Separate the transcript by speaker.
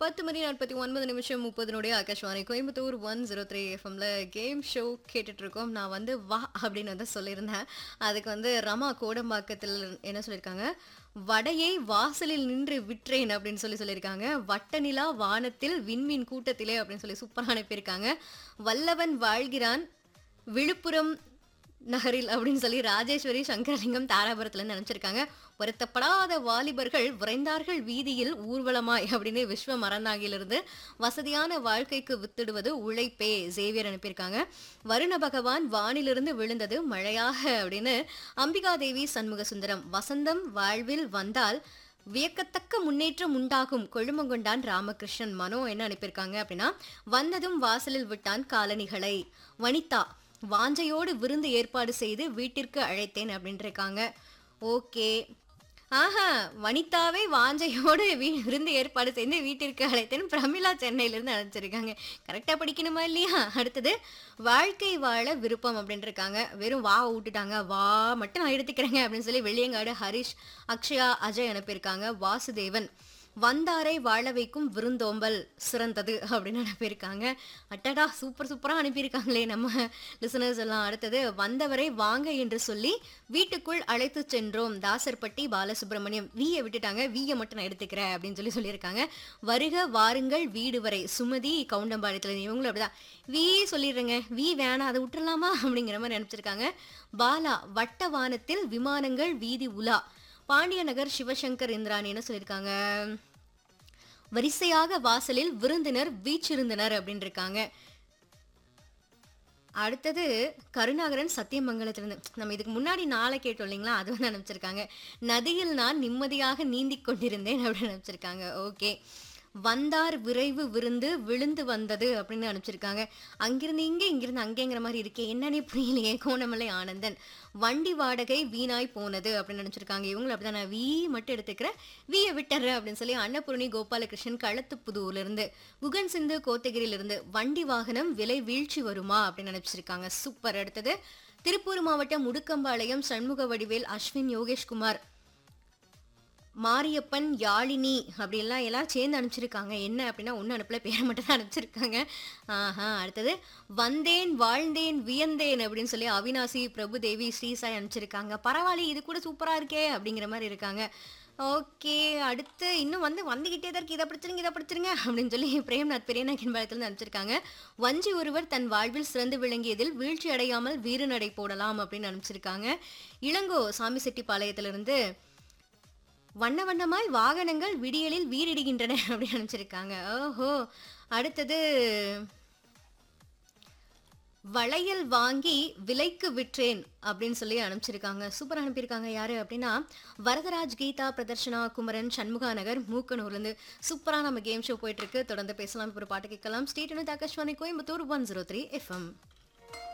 Speaker 1: பத்து மணி நாற்பத்தி ஒன்பது நிமிஷம் முப்பதுனுடைய Akashvani Coimbatore one zero three எஃப்எம்ல கேம் ஷோ கேட்டுட்டு இருக்கோம் நான் வந்து வா அப்படின்னு வந்து சொல்லியிருந்தேன் அதுக்கு வந்து ரமா கோடம்பாக்கத்தில் என்ன சொல்லியிருக்காங்க வடையை வாசலில் நின்று விற்றேன் அப்படின்னு சொல்லி சொல்லியிருக்காங்க வட்ட நிலா வானத்தில் விண்மீன் கூட்டத்திலே அப்படின்னு சொல்லி சூப்பராக அனுப்பியிருக்காங்க வல்லவன் வாழ்கிறான் விழுப்புரம் நகரில் அப்படின்னு சொல்லி ராஜேஸ்வரி சங்கரலிங்கம் தாராபுரத்துலேருந்து நினச்சிருக்காங்க வருத்தப்படாத வாலிபர்கள் விரைந்தார்கள் வீதியில் ஊர்வலமாய் அப்படின்னு விஸ்வ மறந்தாங்கிலிருந்து வசதியான வாழ்க்கைக்கு வித்திடுவது உழைப்பே சேவியர் அனுப்பியிருக்காங்க வருண பகவான் வானிலிருந்து விழுந்தது மழையாக அப்படின்னு அம்பிகாதேவி சண்முக சுந்தரம் வசந்தம் வாழ்வில் வந்தால் வியக்கத்தக்க முன்னேற்றம் உண்டாகும் கொழுமங்கொண்டான் ராமகிருஷ்ணன் மனோ என்ன அனுப்பியிருக்காங்க அப்படின்னா வந்ததும் வாசலில் விட்டான் காலணிகளை வனிதா வாஞ்சையோடு விருந்து ஏற்பாடு செய்து வீட்டிற்கு அழைத்தேன் அப்படின்ட்டு இருக்காங்க ஓகே ஆஹா வனிதாவே வாஞ்சையோடு வீ விருந்து ஏற்பாடு செய்து வீட்டிற்கு அழைத்தேன் பிரமிளா சென்னையிலேருந்து அழைச்சிருக்காங்க கரெக்டாக படிக்கணுமா இல்லையா அடுத்தது வாழ்க்கை வாழ விருப்பம் அப்படின்ட்டு இருக்காங்க வெறும் வா விட்டுட்டாங்க வா மட்டும் நான் எடுத்துக்கிறேங்க அப்படின்னு சொல்லி வெள்ளியங்காடு ஹரிஷ் அக்ஷயா அஜய் அனுப்பியிருக்காங்க வாசுதேவன் வந்தாரை வாழ வைக்கும் விருந்தோம்பல் சிறந்தது அப்படின்னு அனுப்பியிருக்காங்க அட்டடா சூப்பர் சூப்பராக அனுப்பியிருக்காங்களே நம்ம லிசனர்ஸ் எல்லாம் அடுத்தது வந்தவரை வாங்க என்று சொல்லி வீட்டுக்குள் அழைத்து சென்றோம் தாசர்பட்டி பாலசுப்ரமணியம் வீயை விட்டுட்டாங்க வீயை மட்டும் நான் எடுத்துக்கிறேன் அப்படின்னு சொல்லி சொல்லியிருக்காங்க வருக வாருங்கள் வீடு வரை சுமதி கவுண்டம்பாளையத்தில் இவங்களும் அப்படிதான் வீ சொல்லிடுறேங்க வீ வேணாம் அதை விட்டுறலாமா அப்படிங்கிற மாதிரி அனுப்பிச்சிருக்காங்க பாலா வட்ட வானத்தில் விமானங்கள் வீதி உலா பாண்டியநகர் சிவசங்கர் இந்திராணி என்ன சொல்லியிருக்காங்க வரிசையாக வாசலில் விருந்தினர் வீச்சிருந்தனர் அப்படின்னு இருக்காங்க அடுத்தது கருணாகரன் சத்தியமங்கலத்திலிருந்து நம்ம இதுக்கு முன்னாடி நாளை கேட்டோம் இல்லைங்களா அது வந்து அனுப்பிச்சிருக்காங்க நதியில் நான் நிம்மதியாக நீந்திக் கொண்டிருந்தேன் அப்படின்னு அனுப்பிச்சிருக்காங்க ஓகே வந்தார் விரைவு விருந்து விழுந்து வந்தது அப்படின்னு அனுப்பிச்சிருக்காங்க அங்கிருந்து இங்கே இங்கிருந்து அங்கேங்கிற மாதிரி இருக்கே என்னன்னே புரியலையே கோணமலை ஆனந்தன் வண்டி வாடகை வீணாய் போனது அப்படின்னு நினச்சிருக்காங்க இவங்களும் அப்படிதான் நான் வீ மட்டும் எடுத்துக்கிறேன் வீயை விட்டுறேன் அப்படின்னு சொல்லி அன்னபூர்ணி கோபாலகிருஷ்ணன் களத்துப்புதூர்லேருந்து குகன் சிந்து கோத்தகிரியிலிருந்து வண்டி வாகனம் விலை வீழ்ச்சி வருமா அப்படின்னு நினச்சிருக்காங்க சூப்பர் அடுத்தது திருப்பூர் மாவட்டம் முடுக்கம்பாளையம் சண்முக வடிவேல் அஸ்வின் யோகேஷ்குமார் மாரியப்பன் யாழினி அப்படின்லாம் எல்லாம் சேர்ந்து அனுப்பிச்சிருக்காங்க என்ன அப்படின்னா ஒன்று அனுப்பல பேரை மட்டும் தான் அனுப்பிச்சிருக்காங்க ஆஹா அடுத்தது வந்தேன் வாழ்ந்தேன் வியந்தேன் அப்படின்னு சொல்லி அவினாசி பிரபுதேவி ஸ்ரீசாய் அனுப்பிச்சிருக்காங்க பரவாயில்ல இது கூட சூப்பராக இருக்கே அப்படிங்கிற மாதிரி இருக்காங்க ஓகே அடுத்து இன்னும் வந்து வந்துகிட்டே தான் இருக்கு இதை படிச்சிருங்க இதை படிச்சிருங்க அப்படின்னு சொல்லி பிரேம்நாத் பெரியநாயக்கன் பாளையத்தில் அனுப்பிச்சிருக்காங்க வஞ்சி ஒருவர் தன் வாழ்வில் சிறந்து விளங்கியதில் வீழ்ச்சி அடையாமல் வீறு நடை போடலாம் அப்படின்னு அனுப்பிச்சிருக்காங்க இளங்கோ சாமி செட்டிப்பாளையத்திலிருந்து வண்ண வண்ணமாய் வாகனங்கள் விடியலில் வீரிடுகின்றன அப்படின்னு நினச்சிருக்காங்க ஓஹோ அடுத்தது வளையல் வாங்கி விலைக்கு விற்றேன் அப்படின்னு சொல்லி அனுப்பிச்சிருக்காங்க சூப்பர் அனுப்பியிருக்காங்க யாரு அப்படின்னா வரதராஜ் கீதா பிரதர்ஷனா குமரன் சண்முகா நகர் மூக்கனூர்லேருந்து சூப்பராக நம்ம கேம் ஷோ போயிட்டு இருக்கு தொடர்ந்து பேசலாம் இப்போ ஒரு பாட்டு கேட்கலாம் state Akashvani Coimbatore one zero three FM